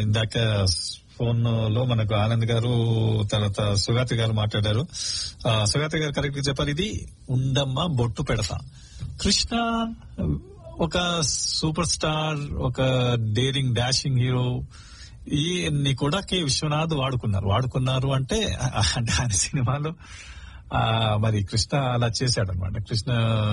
ఇందాక ఫోన్ లో మనకు ఆనంద్ గారు తర్వాత సుగాతి గారు మాట్లాడారు ఆ, సుగాతి గారు కరెక్ట్ గా చెప్పారు ఇది ఉండమ్మ బొట్టు పెడతా కృష్ణ ఒక సూపర్ స్టార్ ఒక డేరింగ్ డాషింగ్ హీరో ఈ కూడా కె విశ్వనాథ్ వాడుకున్నారు వాడుకున్నారు అంటే అంటే ఆయన సినిమాలో ఆ, మరి కృష్ణ అలా చేశాడు అనమాట కృష్ణ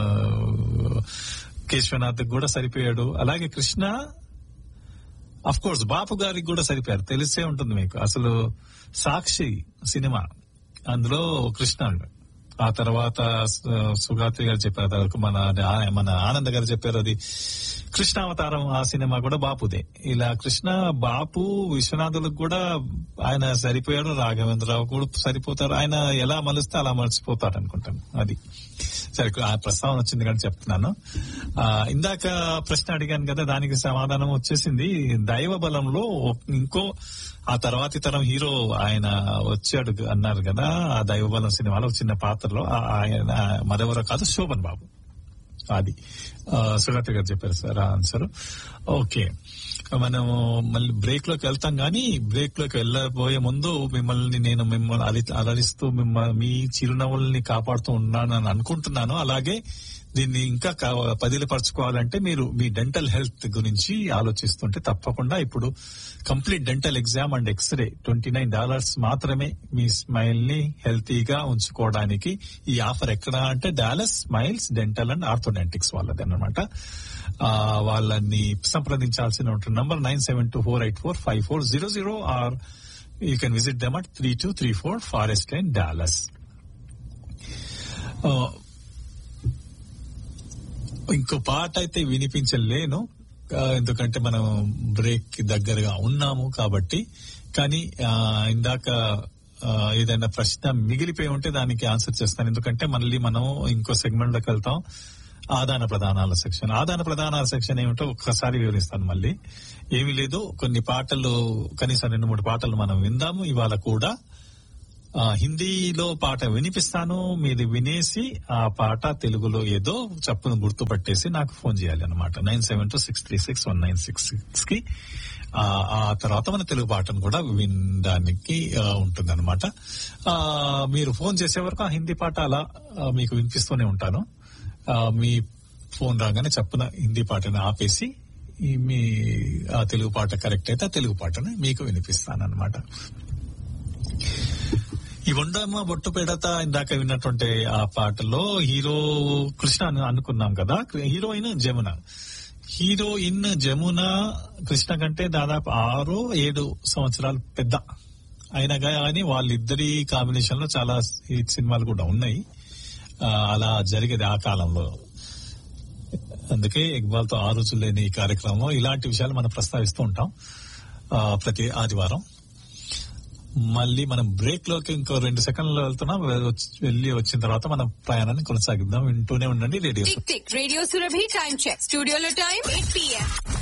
కేశవనాథ్ కూడా సరిపోయాడు అలాగే కృష్ణ అఫ్ కోర్స్ బాపు గారికి కూడా సరిపోయారు తెలిసే ఉంటుంది మీకు అసలు సాక్షి సినిమా అందులో కృష్ణ ఉన్నాడు. ఆ తర్వాత సు- సుగాత్రి గారు చెప్పారు ఆ తర్వాత మన ఆ- మన ఆనంద్ గారు చెప్పారు అది కృష్ణావతారం ఆ సినిమా కూడా బాపుదే ఇలా కృష్ణ బాపు విశ్వనాథులకు కూడా ఆయన సరిపోయాడు రాఘవేంద్రరావు కూడా సరిపోతారు ఆయన ఎలా మలుస్తే అలా మలిచిపోతారు అనుకుంటాను అది సరే ఆ ప్రస్తావన వచ్చింది కానీ చెప్తున్నాను ఆ, ఇందాక ప్రశ్న అడిగాను కదా దానికి సమాధానం వచ్చేసింది దైవ బలంలో ఇంకో ఆ తర్వాతి తరం హీరో ఆయన వచ్చాడు అన్నారు కదా ఆ దైవ బలం సినిమాలో చిన్న పాత్రలో ఆ- ఆయన మరెవరో కాదు శోభన్ బాబు అది సుగత గారు చెప్పారు సార్ ఆన్సర్ ఓకే మనము మళ్ళీ బ్రేక్ లోకి వెళ్తాం కానీ బ్రేక్ లోకి వెళ్ళబోయే ముందు మిమ్మల్ని నేను మిమ్మల్ని అలి అలరిస్తూ మిమ్మల్ని మీ చిరునవ్వుల్ని కాపాడుతూ ఉన్నానని అనుకుంటున్నాను అలాగే దీన్ని ఇంకా కా- పదిలపరచుకోవాలంటే మీరు మీ డెంటల్ హెల్త్ గురించి ఆలోచిస్తుంటే తప్పకుండా ఇప్పుడు complete dental exam and X-ray twenty nine dollars మాత్రమే మీ స్మైల్ ని హెల్తీగా ఉంచుకోవడానికి ఈ ఆఫర్ ఎక్కడ అంటే Dallas Smiles Dental and Orthodontics వాళ్ళది అనమాట వాళ్ళని సంప్రదించాల్సిన ఉంటుంది number nine seven two four eight four five four zero zero or you can visit them at three two three four Forest Lane Dallas ఇంకో పాట అయితే వినిపించలేను ఆ, ఎందుకంటే మనం బ్రేక్ కి దగ్గరగా ఉన్నాము కాబట్టి కానీ ఆ, ఇందాక ఆ, ఏదైనా ప్రశ్న మిగిలిపోయి ఉంటే దానికి ఆన్సర్ చేస్తాను ఎందుకంటే మళ్ళీ మనం ఇంకో సెగ్మెంట్ లోకి వెళ్తాం ఆదాన ప్రధానాల సెక్షన్ ఆదాన ప్రధానాల సెక్షన్ ఏమిటో ఒక్కసారి వివరిస్తాను మళ్ళీ ఏమీ లేదు కొన్ని పాటలు కనీసం రెండు మూడు పాటలు మనం విందాము ఇవాళ కూడా ఆ, హిందీలో పాట వినిపిస్తాను మీరు వినేసి ఆ పాట తెలుగులో ఏదో చప్పును గుర్తుపట్టేసి నాకు ఫోన్ చేయాలి అనమాట nine seven two six three six one nine six six కి ఆ ఆ తర్వాత మన తెలుగు పాటను కూడా వినడానికి ఉంటుంది అనమాట మీరు ఫోన్ చేసే వరకు ఆ హిందీ పాట అలా ఆ, మీకు వినిపిస్తూనే ఉంటాను ఆ, మీ ఫోన్ రాగానే చప్పున హిందీ పాటను ఆపేసి ఈ మీ ఆ తెలుగు పాట కరెక్ట్ అయితే ఆ తెలుగు పాటను మీకు వినిపిస్తాను అనమాట ఈ వండమ్మ బొట్టు పెడత ఇందాక విన్నటువంటి ఆ పాటలో హీరో కృష్ణ అని అనుకున్నాం కదా హీరోయిన్ జమున హీరోయిన్ జమున కృష్ణ కంటే దాదాపు ఆరు ఏడు సంవత్సరాలు పెద్ద అయినా కానీ వాళ్ళిద్దరి కాంబినేషన్ లో చాలా హిట్ సినిమాలు కూడా ఉన్నాయి ఆ, అలా జరిగేది ఆ కాలంలో అందుకే ఇక్బాల్తో ఆ రోజులు లేని ఈ కార్యక్రమం ఇలాంటి విషయాలు మనం ప్రస్తావిస్తూ ఉంటాం ఆ, ప్రతి ఆదివారం మళ్ళీ మనం బ్రేక్ లోకి ఇంకో రెండు సెకండ్లు వెళ్తున్నాం వచ్చి- వెళ్ళి వచ్చిన తర్వాత మనం ప్రయాణాన్ని కొనసాగిద్దాం వింటూనే ఉండండి radio tick tick radio Surabhi time check స్టూడియోలో టైం ఎయిట్ పిఎం